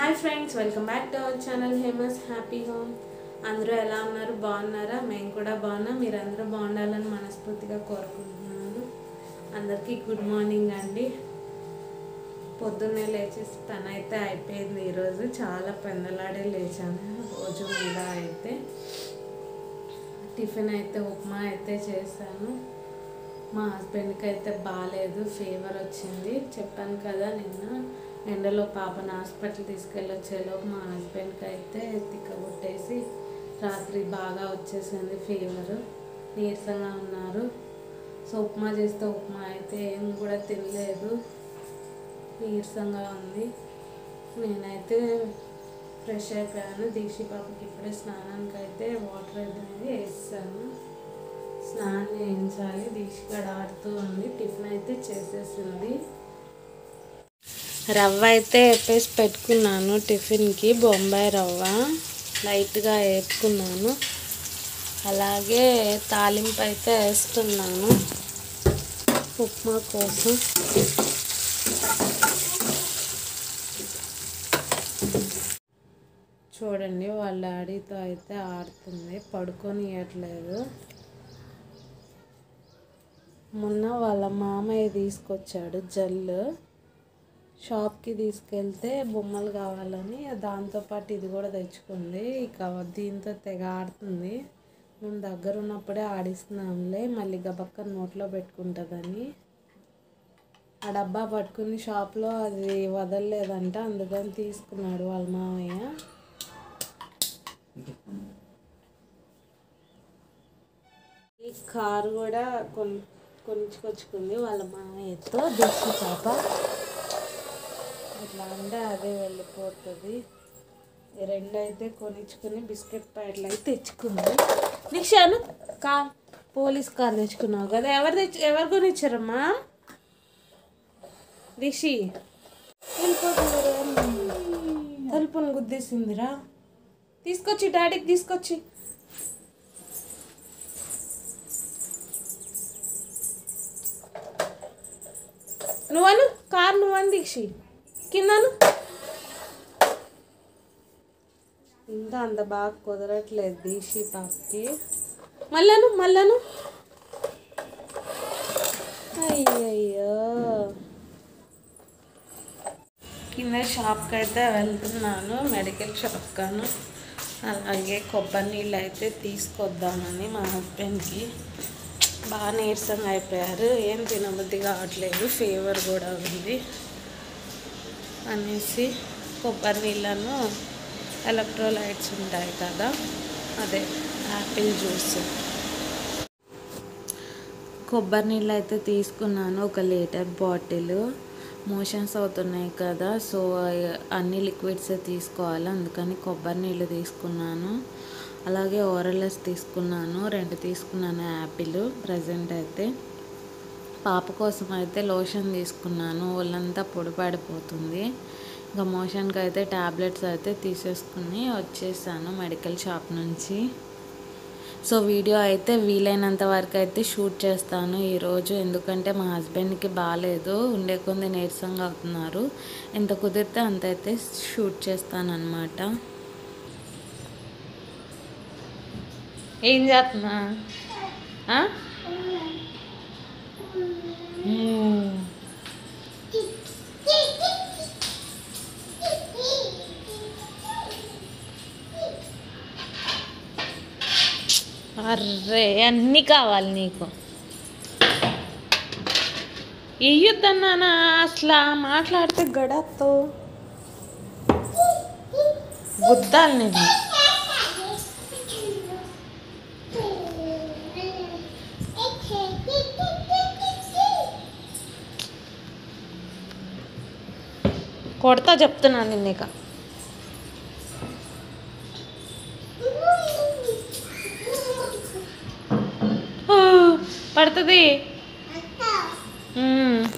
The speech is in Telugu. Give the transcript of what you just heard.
hi friends welcome back to our channel హేమస్ హ్యాపీ హోమ్ అందరూ ఎలా ఉన్నారు బాగున్నారా మేము కూడా బాగున్నాం మీరందరూ బాగుండాలని మనస్ఫూర్తిగా కోరుకుంటున్నాను అందరికీ గుడ్ మార్నింగ్ అండి పొద్దున్నే లేచేసి పని అయితే అయిపోయింది ఈరోజు చాలా పెందలాడే లేచాను రోజు మీద అయితే టిఫిన్ అయితే ఉప్మా అయితే చేశాను మా హస్బెండ్కి అయితే బాగాలేదు ఫీవర్ వచ్చింది చెప్పాను కదా నిన్న ఎండలో పాపను హాస్పిటల్ తీసుకెళ్ళి వచ్చేలోపు మా హస్బెండ్కి అయితే తిక్కబుట్టేసి రాత్రి బాగా వచ్చేసింది ఫీవర్ నీరసంగా ఉన్నారు సో ఉప్మా చేస్తే ఉప్మా అయితే ఏం కూడా తినలేదు నీరసంగా ఉంది నేనైతే ఫ్రెష్ అయిపోయాను దీక్షి పాపకి ఇప్పుడే స్నానానికి అయితే వాటర్ అనేది వేసాను స్నానం చేయించాలి దీక్షికాడ ఆడుతూ ఉంది టిఫిన్ అయితే చేసేసింది రవ్వ అయితే వేపేసి పెట్టుకున్నాను టిఫిన్కి బొంబాయి రవ్వ లైట్గా వేపుకున్నాను అలాగే తాలింపు అయితే వేస్తున్నాను ఉప్మా కోసం చూడండి వాళ్ళ డాడీతో అయితే ఆడుతుంది పడుకొని ఇవ్వట్లేదు మొన్న వాళ్ళ మామయ్య తీసుకొచ్చాడు జల్లు షాప్కి తీసుకెళ్తే బొమ్మలు కావాలని దాంతోపాటు ఇది కూడా తెచ్చుకుంది ఇక దీంతో తెగ ఆడుతుంది మేము దగ్గర ఉన్నప్పుడే ఆడిస్తున్నాంలే మళ్ళీ గబక్క నోట్లో పెట్టుకుంటుందని ఆ డబ్బా పట్టుకుని షాప్లో అది వదలలేదంట అందుకని తీసుకున్నాడు వాళ్ళ మామయ్య ఈ కారు కూడా కొన్ కొనుక్కొచ్చుకుంది వాళ్ళ మామయ్యతో దీక్ష పాప అట్లా అంటే అదే వెళ్ళిపోతుంది ఈ రెండు అయితే కొనిచ్చుకుని బిస్కెట్ ప్యాకెట్లు అయితే తెచ్చుకుంది నిక్షాను కార్ పోలీస్ కార్ తెచ్చుకున్నావు కదా ఎవరు తెచ్చు ఎవరు కొనిచ్చారమ్మా రిషి తలుపుని గుద్దేసిందిరా తీసుకొచ్చి డాడీకి తీసుకొచ్చి నువ్వను కార్ నువ్వని దీక్షి కిందను ఇంకా అంత బాగా కుదరట్లేదు దీక్షి పాపకి మళ్ళను మళ్ళను అయ్యయ్యో కింద షాప్కి అయితే వెళ్తున్నాను మెడికల్ షాప్ కాను అలాగే కొబ్బరి నీళ్ళు అయితే తీసుకొద్దామని మా హస్బెండ్కి బాగా నీరసంగా అయిపోయారు ఏం తినబుద్ధి కావట్లేదు ఫీవర్ కూడా ఉంది అనేసి కొబ్బరి నీళ్ళను ఎలక్ట్రోలైట్స్ ఉంటాయి కదా అదే యాపిల్ జ్యూస్ కొబ్బరి నీళ్ళు అయితే తీసుకున్నాను ఒక లీటర్ బాటిల్ మోషన్స్ అవుతున్నాయి కదా సో అన్ని లిక్విడ్స్ తీసుకోవాలి అందుకని కొబ్బరి నీళ్ళు తీసుకున్నాను అలాగే ఓరల్ఎస్ తీసుకున్నాను రెండు తీసుకున్నాను యాపిల్ ప్రజెంట్ అయితే పాప కోసం అయితే లోషన్ తీసుకున్నాను ఒళ్ళంతా పొడి పడిపోతుంది ఇంకా మోషన్కి అయితే ట్యాబ్లెట్స్ అయితే తీసేసుకుని వచ్చేసాను మెడికల్ షాప్ నుంచి సో వీడియో అయితే వీలైనంత వరకు అయితే షూట్ చేస్తాను ఈరోజు ఎందుకంటే మా హస్బెండ్కి బాగాలేదు ఉండే కొంది నీరసంగా అవుతున్నారు ఎంత కుదిరితే అంత అయితే షూట్ చేస్తాను అనమాట ఏం చేస్తున్నా అర్రే అన్నీ కావాలి నీకు ఇయ్యొద్దన్నానా అసలు మాట్లాడితే గడతో గుద్దాలి నేను కొడతా చెప్తున్నాను నిన్న ఇక పడుతుంది